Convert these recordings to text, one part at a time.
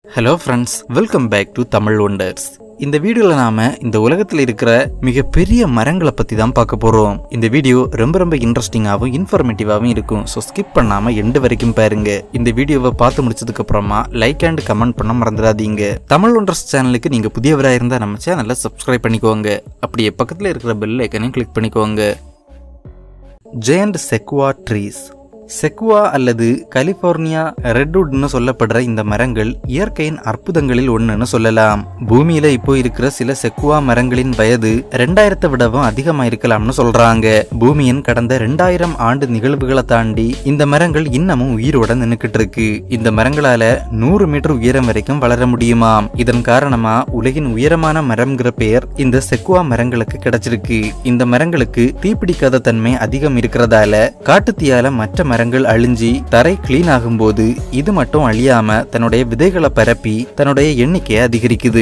Hello friends welcome back to Tamil wonders இந்த வீடியோவில் நாம இந்த உலகத்தில் இருக்கிற மிகப்பெரிய மரங்களை பற்றி தான் பார்க்க போகிறோம் இந்த வீடியோ ரொம்ப ரொம்ப இன்ட்ரெஸ்டிங்காகவும் இன்ஃபர்மேட்டிவாகவும் இருக்கும் ஸோ ஸ்கிப் பண்ணாமல் எண்டு வரைக்கும் பாருங்க இந்த வீடியோவை பார்த்து முடிச்சதுக்கு அப்புறமா லைக் அண்ட் கமெண்ட் பண்ண மறந்துடாதீங்க தமிழ் ஒண்டர்ஸ் சேனலுக்கு நீங்கள் புதியவராக இருந்தால் நம்ம சேனலை சப்ஸ்கிரைப் பண்ணிக்கோங்க அப்படியே பக்கத்தில் இருக்கிற பெல் ஐக்கனையும் கிளிக் பண்ணிக்கோங்க ஜெயண்ட் செக்வா ட்ரீஸ் செக்வா அல்லது கலிபோர்னியா ரெட்வுட்னு சொல்லப்படுற இந்த மரங்கள் இயற்கையின் அற்புதங்களில் ஒண்ணுன்னு சொல்லலாம் பூமியில இப்போ இருக்கிற சில செக்குவா மரங்களின் வயது ரெண்டாயிரத்தை விடவும் அதிகமா இருக்கலாம்னு சொல்றாங்க பூமியின் கடந்த ரெண்டாயிரம் ஆண்டு நிகழ்வுகளை தாண்டி இந்த மரங்கள் இன்னமும் உயிரோட நின்னுக்கிட்டு இருக்கு இந்த மரங்களால நூறு மீட்டர் உயரம் வரைக்கும் வளர முடியுமாம் இதன் காரணமா உலகின் உயரமான மரம்ங்கிற பெயர் இந்த செக்குவா மரங்களுக்கு கிடைச்சிருக்கு இந்த மரங்களுக்கு தீப்பிடிக்காத தன்மை அதிகம் இருக்கிறதால காட்டுத்தீயால மற்ற மரங்கள் அழிஞ்சி தரை கிளீன் ஆகும்போது இது மட்டும் அழியாம தன்னுடைய விதைகளை பரப்பி தன்னுடைய எண்ணிக்கையை அதிகரிக்குது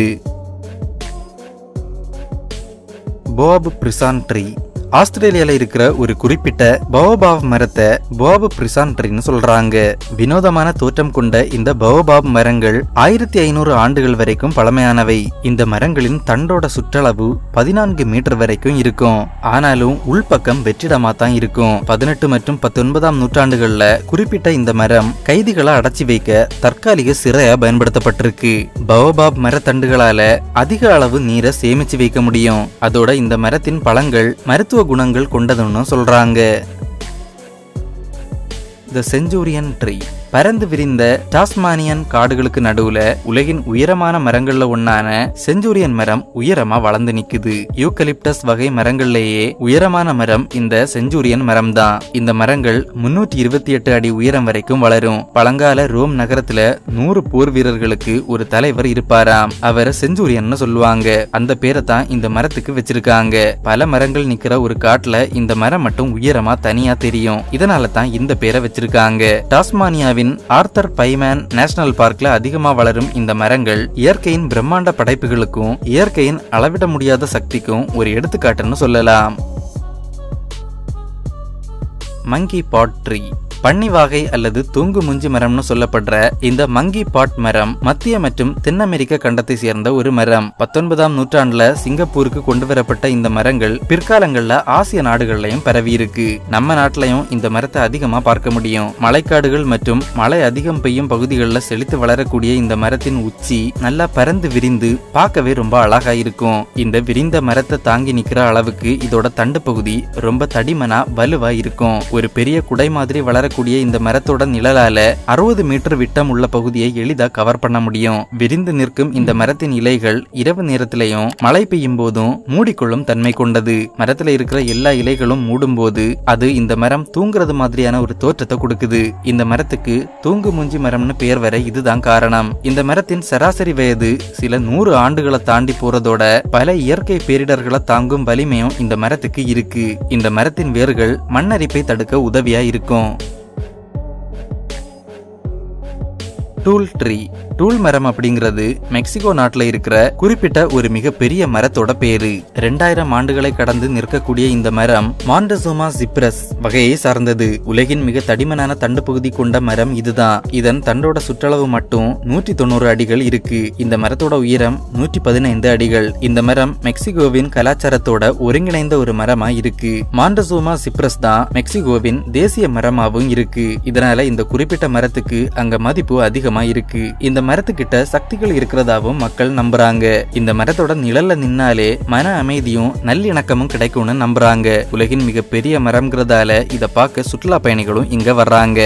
போப் பிரிசான் ட்ரீ ஆஸ்திரேலியால இருக்கிற ஒரு குறிப்பிட்ட பவோபாப் மரத்தை போப் பிரிசான் ட்ரீன்னு சொல்றாங்க வினோதமான தோற்றம் கொண்ட இந்த பவோபாப் மரங்கள் ஆயிரத்தி ஐநூறு ஆண்டுகள் வரைக்கும் பழமையானவை இந்த மரங்களின் தண்டோட சுற்றளவு பதினான்கு மீட்டர் வரைக்கும் இருக்கும் ஆனாலும் உள்பக்கம் வெற்றிடமா தான் இருக்கும் பதினெட்டு மற்றும் பத்தொன்பதாம் நூற்றாண்டுகள்ல குறிப்பிட்ட இந்த மரம் கைதிகளை அடைச்சி வைக்க தற்காலிக சிறையா பயன்படுத்தப்பட்டிருக்கு பவோபாப் மரத்தண்டுகளால அதிக அளவு நீரை சேமிச்சு வைக்க முடியும் அதோட இந்த மரத்தின் பழங்கள் மருத்துவ குணங்கள் கொண்டதுன்னு சொல்றாங்க த செஞ்சூரியன் ட்ரீ பரந்து விரிந்த டாஸ்மானியன் காடுகளுக்கு நடுவுல உலகின் உயரமான மரங்கள்ல ஒன்னான செஞ்சூரியன் மரம் உயரமா வளர்ந்து நிக்குது யூக்கலிப்டஸ் வகை மரங்கள்லேயே உயரமான மரம் இந்த செஞ்சூரியன் மரம் தான் இந்த மரங்கள் முன்னூற்றி இருபத்தி எட்டு அடி உயரம் வரைக்கும் வளரும் பழங்கால ரோம் நகரத்துல நூறு போர் வீரர்களுக்கு ஒரு தலைவர் இருப்பாராம் அவர் செஞ்சூரியன் சொல்லுவாங்க அந்த பேரை தான் இந்த மரத்துக்கு வச்சிருக்காங்க பல மரங்கள் நிக்கிற ஒரு காட்டுல இந்த மரம் மட்டும் உயரமா தனியா தெரியும் இதனால தான் இந்த பேரை வச்சிருக்காங்க டாஸ்மானியாவின் ஆர்த்தர் பைமேன் நேஷனல் பார்க்ல அதிகமா வளரும் இந்த மரங்கள் இயற்கையின் பிரம்மாண்ட படைப்புகளுக்கும் இயற்கையின் அளவிட முடியாத சக்திக்கும் ஒரு எடுத்துக்காட்டுன்னு சொல்லலாம் மங்கி பாட் ட்ரீ பன்னி வாகை அல்லது தூங்கு முஞ்சி மரம்னு சொல்லப்படுற இந்த மங்கி பாட் மரம் மத்திய மற்றும் தென் அமெரிக்க கண்டத்தை சேர்ந்த ஒரு மரம் பத்தொன்பதாம் நூற்றாண்டுல சிங்கப்பூருக்கு கொண்டு வரப்பட்ட இந்த மரங்கள் பிற்காலங்கள்ல ஆசிய நாடுகள்லயும் பரவி இருக்கு நம்ம நாட்டிலையும் இந்த மரத்தை அதிகமா பார்க்க முடியும் மலைக்காடுகள் மற்றும் மழை அதிகம் பெய்யும் பகுதிகளில் செழித்து வளரக்கூடிய இந்த மரத்தின் உச்சி நல்லா பறந்து விரிந்து பார்க்கவே ரொம்ப அழகா இருக்கும் இந்த விரிந்த மரத்தை தாங்கி நிக்கிற அளவுக்கு இதோட தண்டு பகுதி ரொம்ப தடிமனா வலுவா இருக்கும் ஒரு பெரிய குடை மாதிரி வளர வளரக்கூடிய இந்த மரத்தோட நிழலால அறுபது மீட்டர் விட்டம் உள்ள பகுதியை எளிதா கவர் பண்ண முடியும் விரிந்து நிற்கும் இந்த மரத்தின் இலைகள் இரவு நேரத்திலையும் மழை பெய்யும் போதும் மூடிக்கொள்ளும் தன்மை கொண்டது மரத்துல இருக்கிற எல்லா இலைகளும் மூடும் போது அது இந்த மரம் தூங்குறது மாதிரியான ஒரு தோற்றத்தை கொடுக்குது இந்த மரத்துக்கு தூங்கு மூஞ்சி மரம்னு பெயர் வர இதுதான் காரணம் இந்த மரத்தின் சராசரி வயது சில நூறு ஆண்டுகளை தாண்டி போறதோட பல இயற்கை பேரிடர்களை தாங்கும் வலிமையும் இந்த மரத்துக்கு இருக்கு இந்த மரத்தின் வேர்கள் மண்ணரிப்பை தடுக்க உதவியா இருக்கும் டூல் ட்ரீ டூல் மரம் அப்படிங்கிறது மெக்சிகோ நாட்டில் இருக்கிற குறிப்பிட்ட ஒரு மிகப்பெரிய மரத்தோட பேரு ரெண்டாயிரம் ஆண்டுகளை கடந்து நிற்கக்கூடிய இந்த மரம் மாண்டசோமா ஜிப்ரஸ் வகையை சார்ந்தது உலகின் மிக தடிமனான தண்டு பகுதி கொண்ட மரம் இதுதான் இதன் தண்டோட சுற்றளவு மட்டும் நூற்றி தொண்ணூறு அடிகள் இருக்கு இந்த மரத்தோட உயரம் நூற்றி பதினைந்து அடிகள் இந்த மரம் மெக்சிகோவின் கலாச்சாரத்தோட ஒருங்கிணைந்த ஒரு மரமா இருக்கு மாண்டசோமா சிப்ரஸ் தான் மெக்சிகோவின் தேசிய மரமாவும் இருக்கு இதனால இந்த குறிப்பிட்ட மரத்துக்கு அங்க மதிப்பு அதிகமா இருக்கு இந்த மரத்துக்கிட்ட சக்திகள் இருக்கிறதாவும் மக்கள் நம்புறாங்க இந்த மரத்தோட நிழல்ல நின்னாலே மன அமைதியும் நல்லிணக்கமும் கிடைக்கும்னு நம்புறாங்க உலகின் மிகப்பெரிய மரம்ங்கிறதால இத பார்க்க சுற்றுலா பயணிகளும் இங்க வர்றாங்க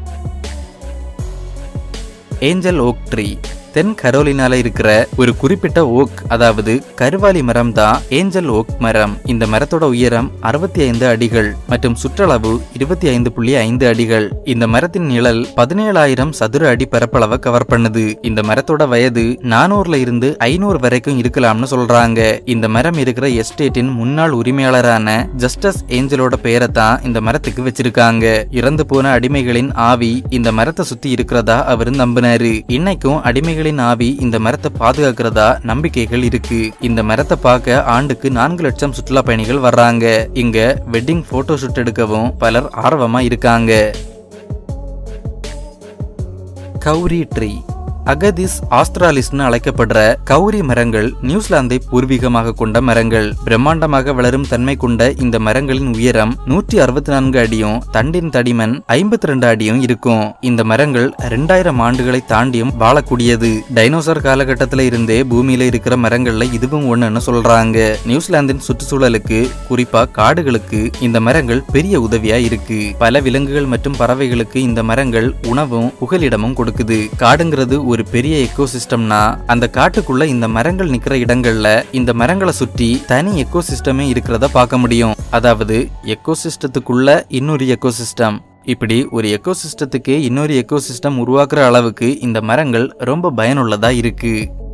ஏஞ்சல் ஓக் ட்ரீ தென் கரோலினால இருக்கிற ஒரு குறிப்பிட்ட ஓக் அதாவது கருவாலி மரம் தான் ஏஞ்சல் ஓக் மரம் இந்த மரத்தோட உயரம் அறுபத்தி ஐந்து அடிகள் மற்றும் சுற்றளவு இருபத்தி ஐந்து புள்ளி ஐந்து அடிகள் இந்த மரத்தின் நிழல் பதினேழாயிரம் சதுர அடி பரப்பளவை கவர் பண்ணுது இந்த மரத்தோட வயது நானூறுல இருந்து ஐநூறு வரைக்கும் இருக்கலாம்னு சொல்றாங்க இந்த மரம் இருக்கிற எஸ்டேட்டின் முன்னாள் உரிமையாளரான ஜஸ்டஸ் ஏஞ்சலோட பெயரை தான் இந்த மரத்துக்கு வச்சிருக்காங்க இறந்து போன அடிமைகளின் ஆவி இந்த மரத்தை சுத்தி இருக்கிறதா அவரு நம்பினாரு இன்னைக்கும் அடிமைகள் அடிமைகளின் ஆவி இந்த மரத்தை பாதுகாக்கிறதா நம்பிக்கைகள் இருக்கு இந்த மரத்தை பார்க்க ஆண்டுக்கு நான்கு லட்சம் சுற்றுலா பயணிகள் வர்றாங்க இங்க வெட்டிங் போட்டோ ஷூட் எடுக்கவும் பலர் ஆர்வமா இருக்காங்க கௌரி ட்ரீ அகதிஸ் ஆஸ்திராலிஸ்னு அழைக்கப்படுற கௌரி மரங்கள் நியூசிலாந்தை பூர்வீகமாக கொண்ட மரங்கள் பிரம்மாண்டமாக வளரும் தன்மை கொண்ட இந்த மரங்களின் உயரம் நூற்றி அறுபத்தி நான்கு அடியும் தண்டின் தடிமன் ஐம்பத்தி ரெண்டு அடியும் இருக்கும் இந்த மரங்கள் ரெண்டாயிரம் ஆண்டுகளை தாண்டியும் வாழக்கூடியது டைனோசர் காலகட்டத்தில இருந்தே பூமியில இருக்கிற மரங்கள்ல இதுவும் ஒண்ணுன்னு சொல்றாங்க நியூசிலாந்தின் சுற்றுச்சூழலுக்கு குறிப்பா காடுகளுக்கு இந்த மரங்கள் பெரிய உதவியா இருக்கு பல விலங்குகள் மற்றும் பறவைகளுக்கு இந்த மரங்கள் உணவும் புகலிடமும் கொடுக்குது காடுங்கிறது ஒரு பெரிய எக்கோசிஸ்டம்னா அந்த காட்டுக்குள்ள இந்த மரங்கள் நிக்கிற இடங்கள்ல இந்த மரங்களை சுற்றி தனி எக்கோசிஸ்டமே இருக்கிறத பார்க்க முடியும் அதாவது எக்கோசிஸ்டத்துக்குள்ள இன்னொரு எக்கோசிஸ்டம் இப்படி ஒரு எக்கோசிஸ்டத்துக்கு இன்னொரு எக்கோசிஸ்டம் உருவாக்குற அளவுக்கு இந்த மரங்கள் ரொம்ப பயனுள்ளதா இருக்கு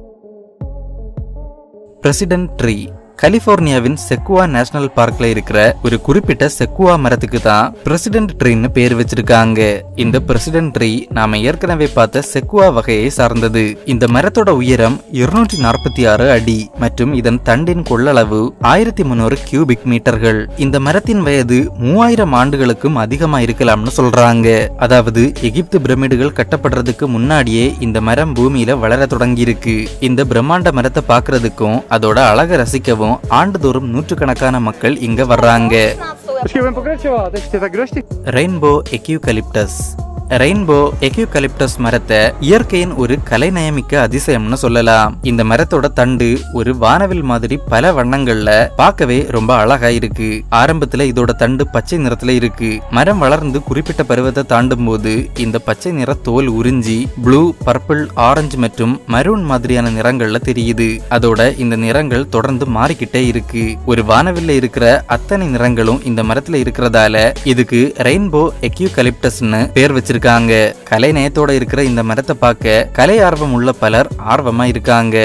பிரசிடென்ட் ட்ரீ கலிபோர்னியாவின் செக்குவா நேஷனல் பார்க்ல இருக்கிற ஒரு குறிப்பிட்ட செக்குவா மரத்துக்கு தான் பிரசிடென்ட் ட்ரீன்னு பேர் வச்சிருக்காங்க இந்த பிரசிடென்ட் ட்ரீ நாம ஏற்கனவே பார்த்த செக்குவா வகையை சார்ந்தது இந்த மரத்தோட உயரம் இருநூற்றி நாற்பத்தி ஆறு அடி மற்றும் இதன் தண்டின் கொள்ளளவு ஆயிரத்தி முன்னூறு கியூபிக் மீட்டர்கள் இந்த மரத்தின் வயது மூவாயிரம் ஆண்டுகளுக்கும் அதிகமா இருக்கலாம்னு சொல்றாங்க அதாவது எகிப்து பிரமிடுகள் கட்டப்படுறதுக்கு முன்னாடியே இந்த மரம் பூமியில வளர தொடங்கி இருக்கு இந்த பிரம்மாண்ட மரத்தை பார்க்கிறதுக்கும் அதோட அழகை ரசிக்கவும் ஆண்டுதோறும் நூற்றுக்கணக்கான மக்கள் இங்க வர்றாங்க Musimy pokrycie, się tak groźnie. Rainbow eucalyptus rainbow eucalyptus மரத்தை இயற்கையின் ஒரு கலைநயமிக்க அதிசயம்னு சொல்லலாம் இந்த மரத்தோட தண்டு ஒரு வானவில் மாதிரி பல வண்ணங்கள்ல பார்க்கவே ரொம்ப அழகா இருக்கு ஆரம்பத்துல இதோட தண்டு பச்சை நிறத்துல இருக்கு மரம் வளர்ந்து குறிப்பிட்ட பருவத்தை தாண்டும் போது இந்த பச்சை நிற தோல் உறிஞ்சி ப்ளூ பர்பிள் ஆரஞ்சு மற்றும் மரூன் மாதிரியான நிறங்கள்ல தெரியுது அதோட இந்த நிறங்கள் தொடர்ந்து மாறிக்கிட்டே இருக்கு ஒரு வானவில்ல இருக்கிற அத்தனை நிறங்களும் இந்த மரத்துல இருக்கிறதால இதுக்கு ரெயின்போ எக்யூகலிப்டஸ்னு பேர் வச்சிருக்காங்க கலை நயத்தோட இருக்கிற இந்த மரத்தை பார்க்க கலை ஆர்வம் உள்ள பலர் ஆர்வமா இருக்காங்க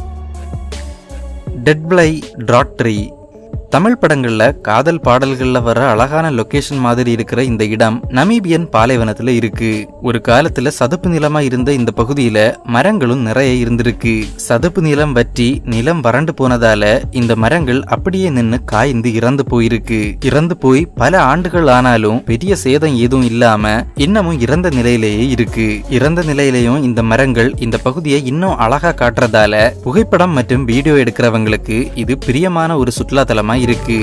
டெட்பிளை ட்ராட் ட்ரீ தமிழ் படங்கள்ல காதல் பாடல்கள்ல வர அழகான லொகேஷன் மாதிரி இருக்கிற இந்த இடம் நமீபியன் பாலைவனத்துல இருக்கு ஒரு காலத்துல சதுப்பு நிலமா இருந்த இந்த பகுதியில மரங்களும் நிறைய இருந்திருக்கு சதுப்பு நிலம் வற்றி நிலம் வறண்டு போனதால இந்த மரங்கள் அப்படியே நின்னு காய்ந்து இறந்து போயிருக்கு இறந்து போய் பல ஆண்டுகள் ஆனாலும் பெரிய சேதம் எதுவும் இல்லாம இன்னமும் இறந்த நிலையிலேயே இருக்கு இறந்த நிலையிலையும் இந்த மரங்கள் இந்த பகுதியை இன்னும் அழகா காட்டுறதால புகைப்படம் மற்றும் வீடியோ எடுக்கிறவங்களுக்கு இது பிரியமான ஒரு சுற்றுலா தலமா இருக்கு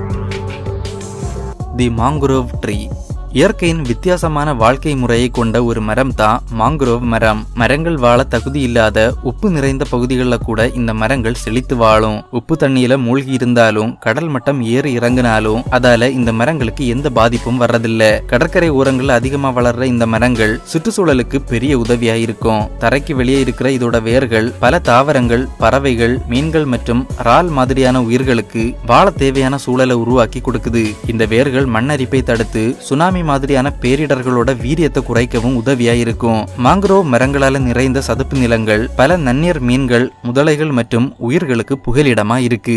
தி மாங்குரோவ் ட்ரீ இயற்கையின் வித்தியாசமான வாழ்க்கை முறையை கொண்ட ஒரு மரம் தான் மாங்குரோவ் மரம் மரங்கள் வாழ தகுதி இல்லாத உப்பு நிறைந்த பகுதிகளில் கூட இந்த மரங்கள் செழித்து வாழும் உப்பு தண்ணியில மூழ்கி இருந்தாலும் கடல் மட்டம் ஏறி இறங்கினாலும் அதால இந்த மரங்களுக்கு எந்த பாதிப்பும் வர்றதில்ல கடற்கரை ஓரங்கள்ல அதிகமா வளர்ற இந்த மரங்கள் சுற்றுச்சூழலுக்கு பெரிய உதவியா இருக்கும் தரைக்கு வெளியே இருக்கிற இதோட வேர்கள் பல தாவரங்கள் பறவைகள் மீன்கள் மற்றும் இறால் மாதிரியான உயிர்களுக்கு வாழ தேவையான சூழலை உருவாக்கி கொடுக்குது இந்த வேர்கள் மண்ணரிப்பை தடுத்து சுனாமி மாதிரியான பேரிடர்களோட வீரியத்தை குறைக்கவும் உதவியா இருக்கும் மாங்குரோவ் மரங்களால நிறைந்த சதுப்பு நிலங்கள் பல நன்னீர் மீன்கள் முதலைகள் மற்றும் உயிர்களுக்கு புகலிடமா இருக்கு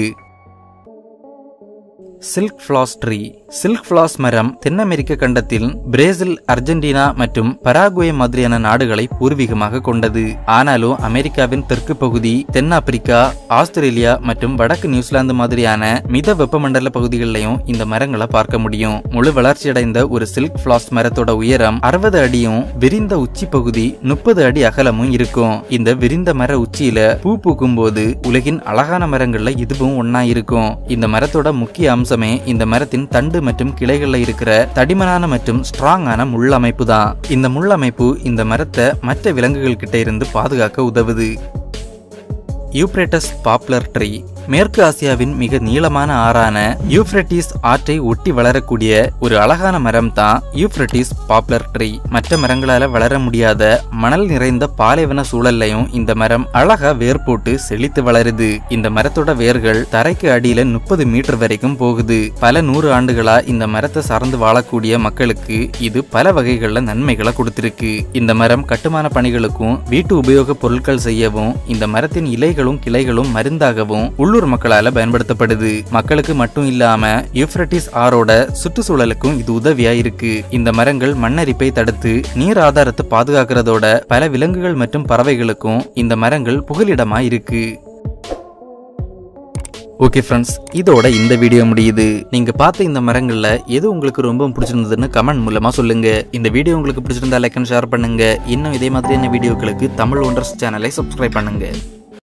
silk floss tree silk floss மரம் தென் அமெரிக்க கண்டத்தில் பிரேசில் அர்ஜென்டினா மற்றும் பராகுவே மாதிரியான நாடுகளை பூர்வீகமாக கொண்டது ஆனாலும் அமெரிக்காவின் தெற்கு பகுதி தென்னாப்பிரிக்கா ஆஸ்திரேலியா மற்றும் வடக்கு நியூசிலாந்து மாதிரியான மித வெப்பமண்டல பகுதிகளிலையும் இந்த மரங்களை பார்க்க முடியும் முழு வளர்ச்சியடைந்த ஒரு சில்க் ஃபிளாஸ் மரத்தோட உயரம் அறுபது அடியும் விரிந்த உச்சி பகுதி முப்பது அடி அகலமும் இருக்கும் இந்த விரிந்த மர உச்சியில பூ பூக்கும் போது உலகின் அழகான மரங்கள்ல இதுவும் ஒன்னா இருக்கும் இந்த மரத்தோட முக்கிய அம்சமே இந்த மரத்தின் தண்டு மற்றும் கிளைகள்ல இருக்கிற தடிமனான மற்றும் ஸ்ட்ராங்கான முள்ளமைப்பு தான் இந்த முள்ளமைப்பு இந்த மரத்தை மற்ற விலங்குகள் கிட்ட இருந்து பாதுகாக்க உதவுது யூப்ரேட்டஸ் பாப்புலர் ட்ரீ மேற்கு ஆசியாவின் மிக நீளமான ஆறான யூப்ரட்டிஸ் ஆற்றை ஒட்டி வளரக்கூடிய ஒரு அழகான மரம் தான் யூப்ரட்டிஸ் பாப்புலர் ட்ரீ மற்ற மரங்களால வளர முடியாத மணல் நிறைந்த பாலைவன சூழல்லையும் இந்த மரம் அழகா வேர் போட்டு செழித்து வளருது இந்த மரத்தோட வேர்கள் தரைக்கு அடியில முப்பது மீட்டர் வரைக்கும் போகுது பல நூறு ஆண்டுகளா இந்த மரத்தை சார்ந்து வாழக்கூடிய மக்களுக்கு இது பல வகைகள்ல நன்மைகளை கொடுத்திருக்கு இந்த மரம் கட்டுமான பணிகளுக்கும் வீட்டு உபயோக பொருட்கள் செய்யவும் இந்த மரத்தின் இலைகளும் கிளைகளும் மருந்தாகவும் உள்ளூர் மக்களால பயன்படுத்தப்படுது மக்களுக்கு மட்டும் இல்லாம யூப்ரட்டிஸ் ஆறோட சுற்றுச்சூழலுக்கும் இது உதவியா இருக்கு இந்த மரங்கள் மண்ணரிப்பை தடுத்து நீர் ஆதாரத்தை பாதுகாக்கிறதோட பல விலங்குகள் மற்றும் பறவைகளுக்கும் இந்த மரங்கள் புகலிடமா இருக்கு ஓகே ஃப்ரெண்ட்ஸ் இதோட இந்த வீடியோ முடியுது நீங்க பார்த்த இந்த மரங்கள்ல எது உங்களுக்கு ரொம்ப பிடிச்சிருந்ததுன்னு கமெண்ட் மூலமா சொல்லுங்க இந்த வீடியோ உங்களுக்கு பிடிச்சிருந்தா லைக் அண்ட் ஷேர் பண்ணுங்க இன்னும் இதே மாதிரியான வீடியோக்களுக்கு தமிழ் ஒண்டர்ஸ் சேனலை சப்ஸ்கிரைப் பண்ணுங்க